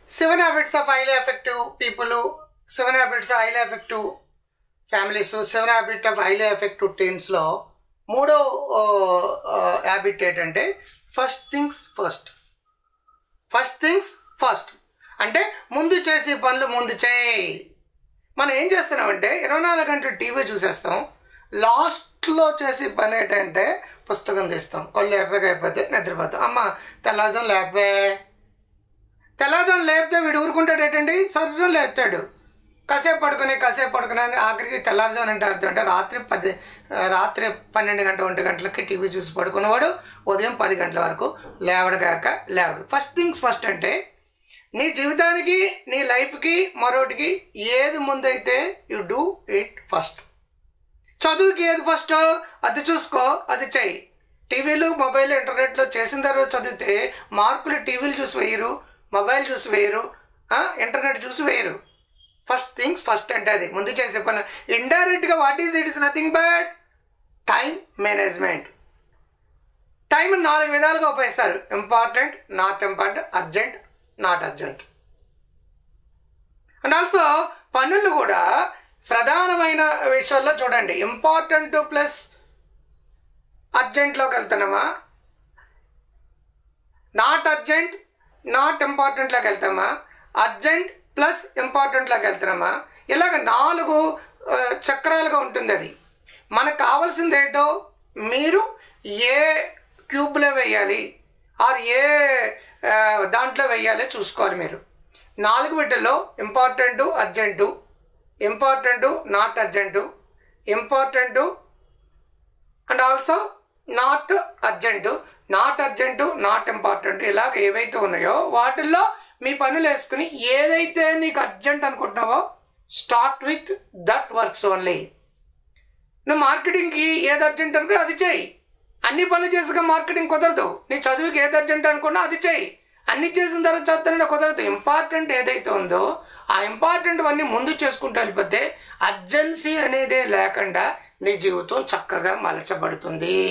seven habits of highly effective people seven habits highly effective families seven habit of highly effective టీన్స్లో మూడో habit ఏంటంటే first things first first things first అంటే ముందు చేసే పనులు ముందు చేయి మనం ఏం చేస్తున్నామంటే ఇరవై నాలుగు గంటలు టీవీ చూసేస్తాం లాస్ట్లో చేసే పని ఏంటంటే పుస్తకం తీస్తాం కళ్ళు ఎర్రగా అయిపోతే నిద్రపోతాం అమ్మ తెల్లారుజాం లేపే తెల్లారుజాం లేపితే వీడు ఊరుకుంటాడు ఏంటండి సర్రం లేపుతాడు కాసేపు పడుకుని కాసేపు పడుకుని అని ఆఖరికి తెల్లారుజాము అంటే అర్థం అంటే రాత్రి పది రాత్రి పన్నెండు గంటల ఒంటి గంటలకి టీవీ చూసి పడుకున్నవాడు ఉదయం పది గంటల వరకు లేవడగాక లేవడు ఫస్ట్ థింగ్స్ ఫస్ట్ అంటే నీ జీవితానికి నీ లైఫ్కి మరొకటికి ఏది ముందైతే యు డూ ఇట్ ఫస్ట్ చదువుకి ఏది ఫస్ట్ అది చూసుకో అది చెయ్యి టీవీలు మొబైల్ ఇంటర్నెట్లో చేసిన తర్వాత చదివితే మార్కులు టీవీలు చూసి వేయరు మొబైల్ చూసి వేయరు ఆ, ఇంటర్నెట్ చూసి వేయరు ఫస్ట్ థింగ్స్ ఫస్ట్ అంటే అది ముందు చేసే పని ఇండైరెక్ట్గా what is it is nothing but time management time నాలుగు విధాలుగా ఉపయోగిస్తారు important not important urgent not urgent and also పనులు కూడా ప్రధానమైన విషయాల్లో చూడండి ఇంపార్టెంట్ ప్లస్ అర్జెంట్లోకి వెళ్తున్నామా నాట్ అర్జెంట్ నాట్ ఇంపార్టెంట్లోకి వెళ్తామా అర్జెంట్ ప్లస్ ఇంపార్టెంట్లోకి వెళ్తున్నామా ఇలాగ నాలుగు ఆ, చక్రాలుగా ఉంటుంది అది మనకు కావాల్సింది ఏంటో మీరు ఏ క్యూబ్లో వేయాలి ఆర్ ఏ ఆ, దాంట్లో వేయాలి చూసుకోవాలి మీరు నాలుగు బిడ్డల్లో important urgent important not urgent important and also not urgent not urgent not important ఇలాగ ఏవైతే ఉన్నాయో వాటిల్లో మీ పనులు వేసుకుని ఏదైతే నీకు అర్జెంట్ అనుకుంటున్నావో start with that works only నువ్వు మార్కెటింగ్కి ఏది అర్జెంట్ అనుకో అది చేయి అన్ని పనులు చేసుగా మార్కెటింగ్ కుదరదు నీ చదువుకి ఏది అర్జెంట్ అనుకున్నా అది చేయి అన్ని చేసిన తర్వాత చదువుతున్నా కుదరదు ఇంపార్టెంట్ ఏదైతే ఉందో ఆ ఇంపార్టెంట్ అన్నీ ముందు చేసుకుంటూ వెళ్ళిపోతే అర్జెన్సీ అనేదే లేకుండా నీ జీవితం చక్కగా మలచబడుతుంది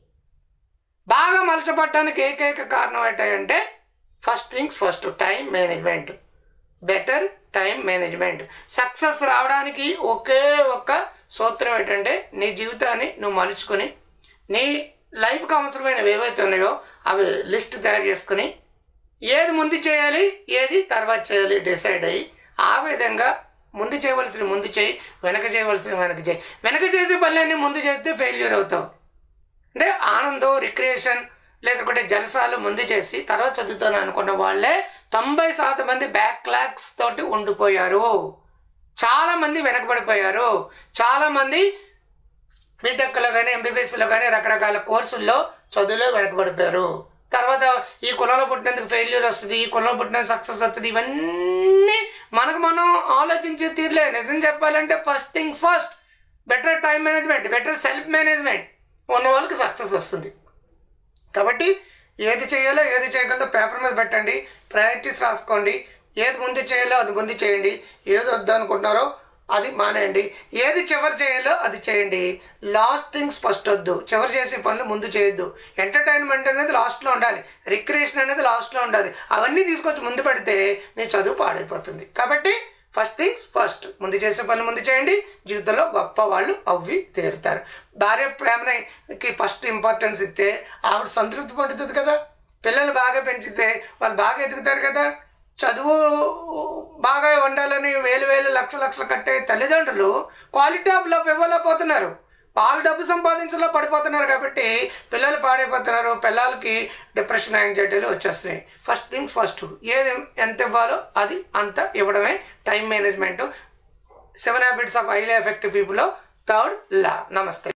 బాగా మలచబడటానికి ఏకైక కారణం ఏంటంటే first things first time management better time management success రావడానికి ఒకే ఒక్క సూత్రం ఏంటంటే నీ జీవితాన్ని నువ్వు మలుచుకొని నీ లైఫ్కి అవసరమైనవి ఏవైతే ఉన్నాయో అవి లిస్ట్ తయారు చేసుకుని ఏది ముందు చేయాలి ఏది తర్వాత చేయాలి డిసైడ్ అయ్యి ఆ విధంగా ముందు చేయవలసిన ముందు చేయి వెనక చేయవలసిన వెనక చేయి వెనక చేసే పనులన్నీ ముందు చేస్తే ఫెయిల్యూర్ అవుతావు అంటే ఆనందం రిక్రియేషన్ లేకపోతే జలసాలు ముందు చేసి తర్వాత చదువుతాను అనుకున్న వాళ్ళే తొంభై శాతం మంది బ్యాక్లాగ్స్ తోటి ఉండిపోయారు చాలా మంది వెనకబడిపోయారు చాలా మంది బీటెక్లో కానీ ఎంబీబీఎస్లో కానీ రకరకాల కోర్సుల్లో చదువులో వెనకబడిపోయారు తర్వాత ఈ కులంలో పుట్టినందుకు ఫెయిల్యూర్ వస్తుంది ఈ కులంలో పుట్టిన సక్సెస్ వస్తుంది ఇవన్నీ మనకు మనం ఆలోచించే తీరులే నిజం చెప్పాలంటే first things first better time management better self management ఉన్న వాళ్ళకి సక్సెస్ వస్తుంది కాబట్టి ఏది చేయాలో ఏది చేయగలదో పేపర్ మీద పెట్టండి ప్రయారిటీస్ రాసుకోండి ఏది ముందు చేయాలో అది ముందు చేయండి ఏది వద్దు అనుకుంటున్నారో అది మానేయండి ఏది చివరి చేయాలో అది చేయండి లాస్ట్ థింగ్స్ ఫస్ట్ వద్దు చివరి చేసే పనులు ముందు చేయొద్దు ఎంటర్టైన్మెంట్ అనేది లాస్ట్లో ఉండాలి రిక్రియేషన్ అనేది లాస్ట్లో ఉండాలి అవన్నీ తీసుకొచ్చి ముందు పెడితే నీ చదువు పాడైపోతుంది కాబట్టి ఫస్ట్ థింగ్స్ ఫస్ట్ ముందు చేసే పనులు ముందు చేయండి జీవితంలో గొప్ప వాళ్ళు అవ్వి తీరుతారు భార్య ప్రేమకి ఫస్ట్ ఇంపార్టెన్స్ ఇస్తే ఆవిడ సంతృప్తి పడుతుంది కదా పిల్లలు బాగా పెంచితే వాళ్ళు బాగా ఎదుగుతారు కదా చదువు బాగా ఉండాలని వేలు వేలు లక్ష లక్షలు కట్టే తల్లిదండ్రులు క్వాలిటీ ఆఫ్ లవ్ ఇవ్వలేకపోతున్నారు వాళ్ళు డబ్బు సంపాదించలో పడిపోతున్నారు కాబట్టి పిల్లలు పాడైపోతున్నారు పిల్లలకి డిప్రెషన్ యాంగ్జైటీలు వచ్చేస్తున్నాయి ఫస్ట్ థింగ్స్ ఫస్ట్ ఏది ఎంత ఇవ్వాలో అది అంత ఇవ్వడమే time management seven habits of highly effective పీపుల్లో థర్డ్ లా నమస్తే